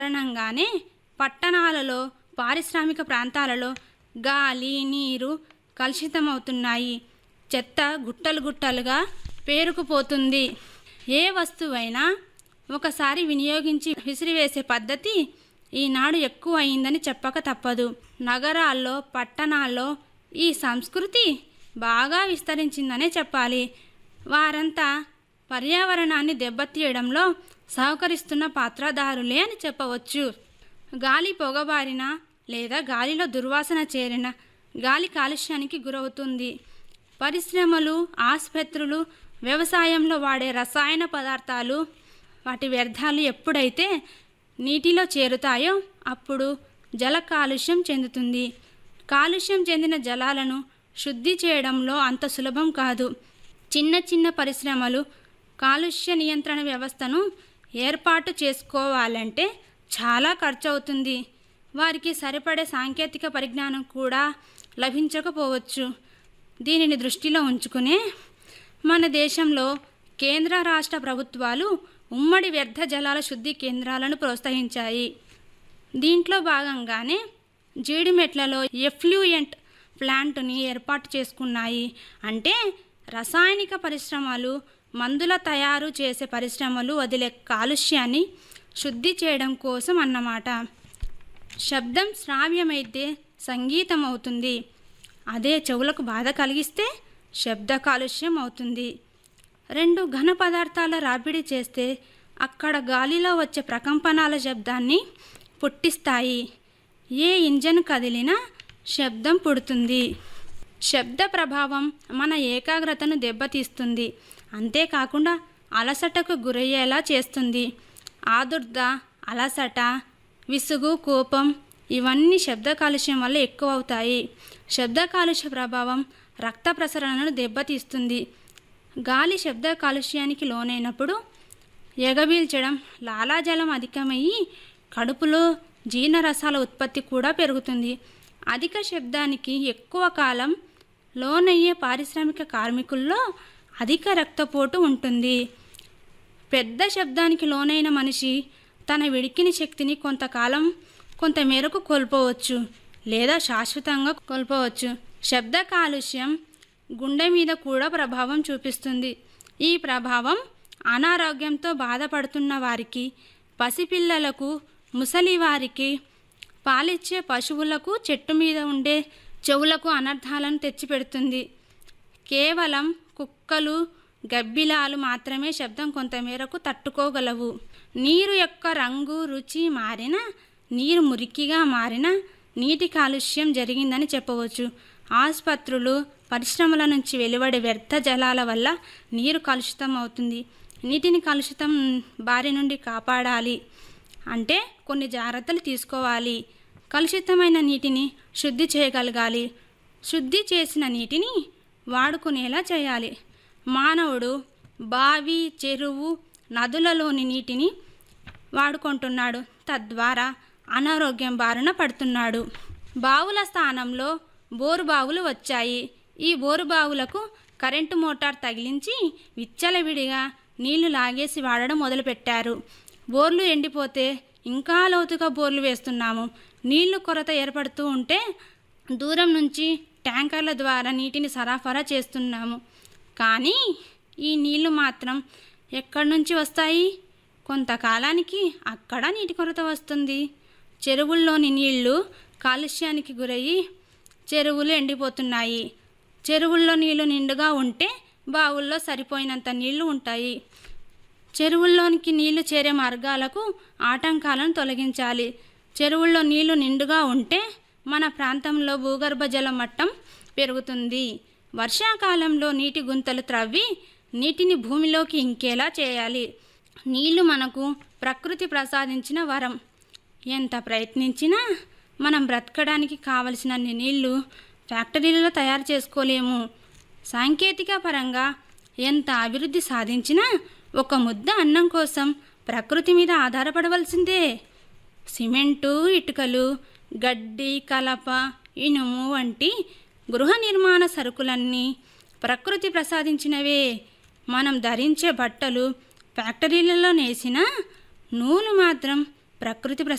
కారణంగానే పట్టణాలలో పారిశ్రామిక ప్రాంతాలలో గాలి నీరు కలుషితమవుతున్నాయి చెత్త గుట్టలు గుట్టలుగా పేరుకుపోతుంది ఏ వస్తువైనా ఒకసారి వినియోగించి విసిరివేసే పద్ధతి ఈనాడు ఎక్కువ అయిందని చెప్పక తప్పదు నగరాల్లో పట్టణాల్లో ఈ సంస్కృతి బాగా విస్తరించిందనే చెప్పాలి వారంతా పర్యావరణాన్ని దెబ్బతీయడంలో సహకరిస్తున్న పాత్రదారులే అని చెప్పవచ్చు గాలి పొగబారిన లేదా గాలిలో దుర్వాసన చేరిన గాలి కాలుష్యానికి గురవుతుంది పరిశ్రమలు ఆసుపత్రులు వ్యవసాయంలో వాడే రసాయన పదార్థాలు వాటి వ్యర్థాలు ఎప్పుడైతే నీటిలో చేరుతాయో అప్పుడు జల కాలుష్యం చెందుతుంది కాలుష్యం చెందిన జలాలను శుద్ధి చేయడంలో అంత సులభం కాదు చిన్న చిన్న పరిశ్రమలు కాలుష్య నియంత్రణ వ్యవస్థను ఏర్పాటు చేసుకోవాలంటే చాలా ఖర్చు అవుతుంది వారికి సరిపడే సాంకేతిక పరిజ్ఞానం కూడా లభించకపోవచ్చు దీనిని దృష్టిలో ఉంచుకునే మన దేశంలో కేంద్ర రాష్ట్ర ప్రభుత్వాలు ఉమ్మడి వ్యర్థ జలాల శుద్ధి కేంద్రాలను ప్రోత్సహించాయి దీంట్లో భాగంగానే జీడిమెట్లలో ఎఫ్లూయెంట్ ప్లాంట్ని ఏర్పాటు చేసుకున్నాయి అంటే రసాయనిక పరిశ్రమలు మందుల తయారు చేసే పరిశ్రమలు వదిలే కాలుష్యాన్ని శుద్ధి చేయడం కోసం అన్నమాట శబ్దం శ్రావ్యమైతే సంగీతం అవుతుంది అదే చెవులకు బాధ కలిగిస్తే శబ్ద కాలుష్యం అవుతుంది రెండు ఘన పదార్థాల రాపిడి చేస్తే అక్కడ గాలిలో వచ్చే ప్రకంపనాల శబ్దాన్ని పుట్టిస్తాయి ఏ ఇంజన్ కదిలినా శబ్దం పుడుతుంది శబ్ద ప్రభావం మన ఏకాగ్రతను దెబ్బతీస్తుంది అంతేకాకుండా అలసటకు గురయ్యేలా చేస్తుంది ఆదుర్ద అలసట విసుగు కోపం ఇవన్నీ శబ్ద కాలుష్యం వల్ల ఎక్కువ అవుతాయి శబ్ద కాలుష్య ప్రభావం రక్త ప్రసరణను దెబ్బతీస్తుంది గాలి శబ్ద కాలుష్యానికి లోనైనప్పుడు ఎగబీల్చడం లాలాజలం అధికమయ్యి కడుపులో జీర్ణరసాల ఉత్పత్తి కూడా పెరుగుతుంది అధిక శబ్దానికి ఎక్కువ కాలం లోనయ్యే పారిశ్రామిక కార్మికుల్లో అధిక రక్తపోటు ఉంటుంది పెద్ద శబ్దానికి లోనైన మనిషి తన విడికిని శక్తిని కొంతకాలం కొంత మేరకు కోల్పోవచ్చు లేదా శాశ్వతంగా కోల్పోవచ్చు శబ్ద కాలుష్యం గుండె మీద కూడా ప్రభావం చూపిస్తుంది ఈ ప్రభావం అనారోగ్యంతో బాధపడుతున్న వారికి పసిపిల్లలకు ముసలి వారికి పాలిచ్చే పశువులకు చెట్టు మీద ఉండే చెవులకు అనర్థాలను తెచ్చిపెడుతుంది కేవలం కుక్కలు గబ్బిలాలు మాత్రమే శబ్దం కొంతమేరకు తట్టుకోగలవు నీరు యొక్క రంగు రుచి మారిన నీరు మురికిగా మారిన నీటి కాలుష్యం జరిగిందని చెప్పవచ్చు ఆసుపత్రులు పరిశ్రమల నుంచి వెలువడే వ్యర్థ జలాల వల్ల నీరు కలుషితం అవుతుంది నీటిని కలుషితం బారి నుండి కాపాడాలి అంటే కొన్ని జాగ్రత్తలు తీసుకోవాలి కలుషితమైన నీటిని శుద్ధి చేయగలగాలి శుద్ధి చేసిన నీటిని వాడుకునేలా చేయాలి మానవుడు బావి చెరువు నదులలోని నీటిని వాడుకుంటున్నాడు తద్వారా అనారోగ్యం బారిన పడుతున్నాడు బావుల స్థానంలో బోరు బావులు వచ్చాయి ఈ బోరు బావులకు కరెంటు మోటార్ తగిలించి విచ్చలవిడిగా నీళ్లు లాగేసి వాడడం మొదలుపెట్టారు బోర్లు ఎండిపోతే ఇంకా లోతుగా బోర్లు వేస్తున్నాము నీళ్లు కొరత ఏర్పడుతూ ఉంటే దూరం నుంచి ట్యాంకర్ల ద్వారా నీటిని సరఫరా చేస్తున్నాము కానీ ఈ నీళ్లు మాత్రం ఎక్కడి నుంచి వస్తాయి కొంతకాలానికి అక్కడ నీటి కొరత వస్తుంది చెరువుల్లోని నీళ్లు కాలుష్యానికి గురయ్యి చెరువులు ఎండిపోతున్నాయి చెరువుల్లో నీళ్లు నిండుగా ఉంటే బావుల్లో సరిపోయినంత నీళ్లు ఉంటాయి చెరువుల్లోనికి నీళ్లు చేరే మార్గాలకు ఆటంకాలను తొలగించాలి చెరువుల్లో నీళ్లు నిండుగా ఉంటే మన ప్రాంతంలో భూగర్భ జల మట్టం పెరుగుతుంది వర్షాకాలంలో నీటి గుంతలు త్రవ్వి నీటిని భూమిలోకి ఇంకేలా చేయాలి నీళ్లు మనకు ప్రకృతి ప్రసాదించిన వరం ఎంత ప్రయత్నించినా మనం బ్రతకడానికి కావలసినన్ని నీళ్లు ఫ్యాక్టరీలలో తయారు చేసుకోలేము సాంకేతిక పరంగా ఎంత అభివృద్ధి సాధించినా ఒక ముద్ద అన్నం కోసం ప్రకృతి మీద ఆధారపడవలసిందే సిమెంటు ఇటుకలు గడ్డి కలప ఇనుము వంటి గృహ నిర్మాణ సరుకులన్నీ ప్రకృతి ప్రసాదించినవే మనం ధరించే బట్టలు ఫ్యాక్టరీలలో నేసిన నూలు మాత్రం ప్రకృతి